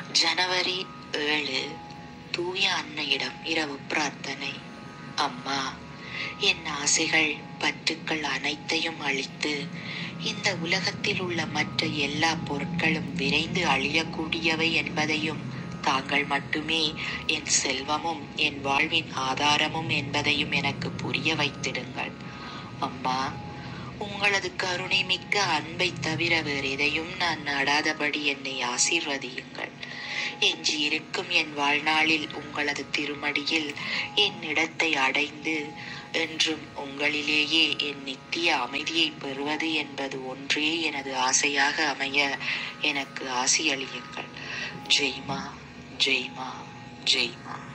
ஜனவரி ஏழு தூய அன்னையிடம் இரவு பிரார்த்தனை அம்மா என் ஆசைகள் பற்றுக்கள் அனைத்தையும் அழித்து இந்த உலகத்தில் உள்ள மற்ற எல்லா பொருட்களும் விரைந்து அழியக்கூடியவை என்பதையும் தாங்கள் மட்டுமே என் செல்வமும் என் வாழ்வின் ஆதாரமும் என்பதையும் எனக்கு புரிய வைத்திடுங்கள் அம்மா உங்களது கருணை மிக்க அன்பை தவிர வேறு எதையும் நான் நாடாதபடி என்னை ஆசீர்வதியுங்கள் எஞ்சி இருக்கும் என் வாழ்நாளில் உங்களது திருமடியில் என் இடத்தை அடைந்து என்றும் உங்களிலேயே என் நித்திய அமைதியை பெறுவது என்பது ஒன்றே எனது ஆசையாக அமைய எனக்கு ஆசியளியுங்கள் ஜெய்மா ஜெய்மா ஜெய்மா